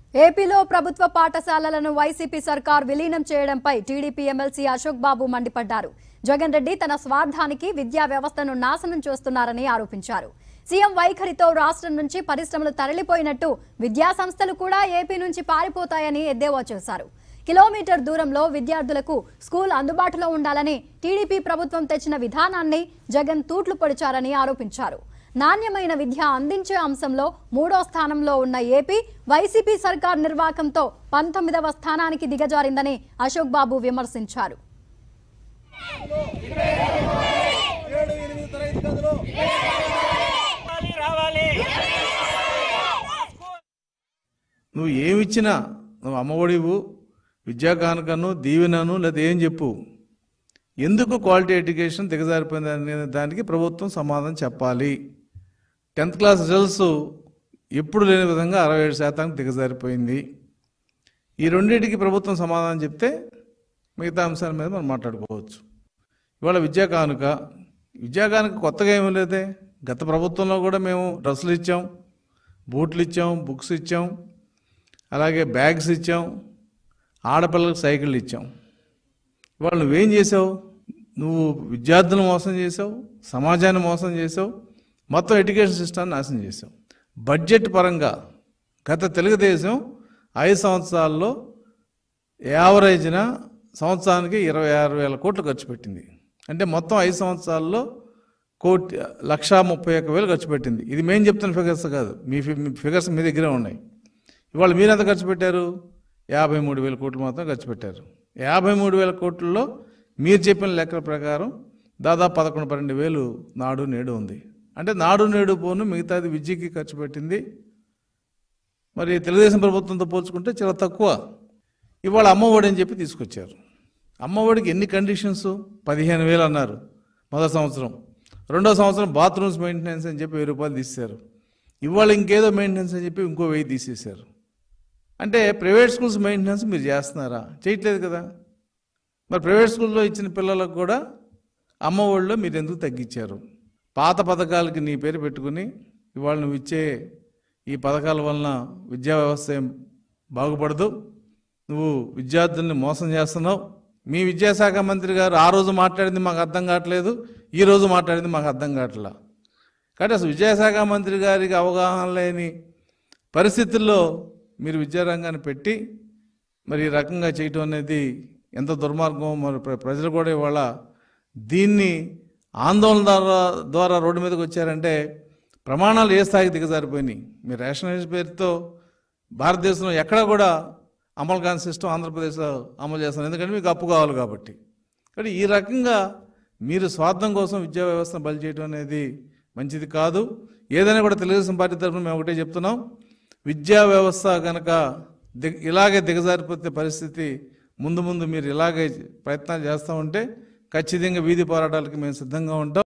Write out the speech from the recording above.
ఏపీలో ప్రభుత్వ పాఠశాలలను వైసీపీ సర్కార్ విలీనం చేయడంపై టీడీపీ ఎమ్మెల్సీ అశోక్ బాబు మండిపడ్డారు జగన్ రెడ్డి తన స్వార్థానికి విద్యా వ్యవస్థను నాశనం చేస్తున్నారని ఆరోపించారు సీఎం వైఖరితో రాష్ట్రం నుంచి పరిశ్రమలు తరలిపోయినట్టు విద్యా సంస్థలు కూడా ఏపీ నుంచి పారిపోతాయని ఎద్దేవా చేశారు కిలోమీటర్ దూరంలో విద్యార్థులకు స్కూల్ అందుబాటులో ఉండాలని టీడీపీ ప్రభుత్వం తెచ్చిన విధానాన్ని జగన్ తూట్లు పొడిచారని ఆరోపించారు నాణ్యమైన విద్య అందించే అంశంలో మూడో స్థానంలో ఉన్న ఏపీ వైసీపీ సర్కార్ నిర్వాకంతో పంతొమ్మిదవ స్థానానికి దిగజారిందని అశోక్ బాబు విమర్శించారు ఏడు ఎనిమిది తరగతి గదులు రావాలి నువ్వు ఏమిచ్చినా నువ్వు అమ్మఒడివు విద్యా కానుకను దీవెనను లేదా ఏం చెప్పు ఎందుకు క్వాలిటీ ఎడ్యుకేషన్ దిగజారిపోయింది అనే దానికి ప్రభుత్వం సమాధానం చెప్పాలి టెన్త్ క్లాస్ రిజల్ట్స్ ఎప్పుడు లేని విధంగా అరవై ఏడు శాతానికి దిగజారిపోయింది ఈ రెండింటికి ప్రభుత్వం సమాధానం చెప్తే మిగతా అంశాల మీద మనం మాట్లాడుకోవచ్చు ఇవాళ విద్యా కానుక విద్యా కానుక కొత్తగా ఏమీ లేదే గత ప్రభుత్వంలో కూడా మేము డ్రెస్సులు ఇచ్చాం బూట్లు ఇచ్చాం బుక్స్ ఇచ్చాం అలాగే బ్యాగ్స్ ఇచ్చాం ఆడపిల్లలకు సైకిళ్ళు ఇచ్చాం ఇవాళ నువ్వేం చేసావు నువ్వు విద్యార్థులను మోసం చేసావు సమాజాన్ని మోసం చేసావు మొత్తం ఎడ్యుకేషన్ సిస్టమ్ని నాశనం చేసావు బడ్జెట్ పరంగా గత తెలుగుదేశం ఐదు సంవత్సరాల్లో యావరేజ్న సంవత్సరానికి ఇరవై ఆరు వేల కోట్లు ఖర్చు పెట్టింది అంటే మొత్తం ఐదు సంవత్సరాల్లో కోటి లక్షా ముప్పై ఒక్క వేలు ఖర్చు పెట్టింది ఇది మేము చెప్తున్న ఫిగర్స్ కాదు మీ ఫి- మీ ఫిగర్స్ మీ దగ్గరే ఉన్నాయి ఇవాళ మీరు ఎంత ఖర్చు పెట్టారు యాభై మూడు వేల కోట్లు మాత్రం ఖర్చు పెట్టారు యాభై మూడు వేల కోట్లలో మీరు చెప్పిన లెక్కల ప్రకారం దాదాపు పదకొండు పన్నెండు వేలు నాడు నేడు ఉంది అంటే నాడు నేడు పోను మిగతాది విద్యకి ఖర్చు పెట్టింది మరి తెలుగుదేశం ప్రభుత్వంతో పోల్చుకుంటే చాలా తక్కువ ఇవాళ అమ్మఒడి అని చెప్పి తీసుకొచ్చారు అమ్మఒడికి ఎన్ని కండిషన్స్ పదిహేను వేలు అన్నారు మొదటి సంవత్సరం రెండో సంవత్సరం బాత్రూమ్స్ మెయింటెనెన్స్ అని చెప్పి వెయ్యి రూపాయలు తీశారు ఇవాళ ఇంకేదో మెయింటెనెన్స్ అని చెప్పి ఇంకో వెయ్యి తీసేశారు అంటే ప్రైవేట్ స్కూల్స్ మెయింటెనెన్స్ మీరు చేస్తున్నారా చేయట్లేదు కదా మరి ప్రైవేట్ స్కూల్లో ఇచ్చిన పిల్లలకు కూడా అమ్మ ఒడిలో మీరు ఎందుకు తగ్గించారు పాత పథకాలకి నీ పేరు పెట్టుకుని ఇవాళ నువ్వు ఇచ్చే ఈ పథకాల వలన విద్యా వ్యవస్థ ఏం బాగుపడదు నువ్వు విద్యార్థుల్ని మోసం చేస్తున్నావు మీ విద్యాశాఖ మంత్రి గారు ఆ రోజు మాట్లాడింది మాకు అర్థం కావట్లేదు ఈ రోజు మాట్లాడింది మాకు అర్థం కావట్లా కాబట్టి అసలు విద్యాశాఖ మంత్రి గారికి అవగాహన లేని పరిస్థితుల్లో మీరు విద్యారంగాన్ని పెట్టి మరి ఈ రకంగా చేయటం అనేది ఎంత దుర్మార్గం మరి ప్ర- ప్రజలు కూడా ఇవాళ దీన్ని ఆందోళన ద్వారా ద్వారా రోడ్డు మీదకి వచ్చారంటే ప్రమాణాలు ఏ స్థాయికి దిగజారిపోయినాయి మీరు రేషనైజ్ పేరుతో భారతదేశంలో ఎక్కడ కూడా అమలు కాని సిస్టమ్ ఆంధ్రప్రదేశ్లో అమలు చేస్తున్నారు ఎందుకంటే మీకు అప్పు కావాలి కాబట్టి కాబట్టి ఈ రకంగా మీరు స్వార్థం కోసం విద్యా వ్యవస్థను బలి చేయడం అనేది మంచిది కాదు ఏదైనా కూడా తెలుగుదేశం పార్టీ తరఫున మేము ఒకటే చెప్తున్నాం విద్యా వ్యవస్థ కనుక దిగ ఇలాగే దిగజారిపోతే పరిస్థితి ముందు ముందు మీరు ఇలాగే ప్రయత్నాలు చేస్తూ ఉంటే ఖచ్చితంగా వీధి పోరాటాలకి మేము సిద్ధంగా ఉంటాం